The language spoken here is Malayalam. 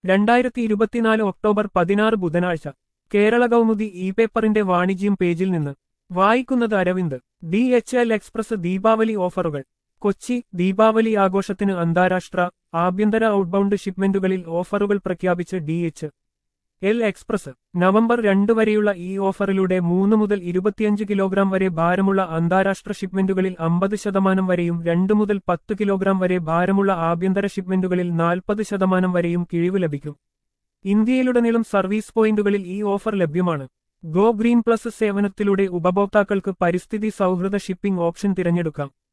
രണ്ടായിരത്തി ഇരുപത്തിനാല് ഒക്ടോബർ പതിനാറ് ബുധനാഴ്ച കേരള കൗമുദി ഇ പേപ്പറിന്റെ വാണിജ്യം പേജിൽ നിന്ന് വായിക്കുന്നത് Aravind D H L express Deepavali ഓഫറുകൾ കൊച്ചി ദീപാവലി ആഘോഷത്തിന് അന്താരാഷ്ട്ര ആഭ്യന്തര ഔട്ട്ബൗണ്ട് ഷിപ്മെന്റുകളിൽ ഓഫറുകൾ പ്രഖ്യാപിച്ച് D H L express November രണ്ട് വരെയുള്ള ഈ ഓഫറിലൂടെ മൂന്ന് മുതൽ ഇരുപത്തിയഞ്ച് കിലോഗ്രാം വരെ ഭാരമുള്ള അന്താരാഷ്ട്ര ഷിപ്മെന്റുകളിൽ അമ്പത് ശതമാനം വരെയും രണ്ട് മുതൽ പത്ത് കിലോഗ്രാം വരെ ഭാരമുള്ള ആഭ്യന്തര ഷിപ്മെന്റുകളിൽ നാൽപ്പത് ശതമാനം വരെയും കിഴിവ് ലഭിക്കും ഇന്ത്യയിലുടനീളം സർവീസ് പോയിന്റുകളിൽ ഈ ഓഫർ ലഭ്യമാണ് ഗോ ഗ്രീൻ പ്ലസ് സേവനത്തിലൂടെ ഉപഭോക്താക്കൾക്ക് പരിസ്ഥിതി സൗഹൃദ ഷിപ്പിംഗ് ഓപ്ഷൻ തിരഞ്ഞെടുക്കാം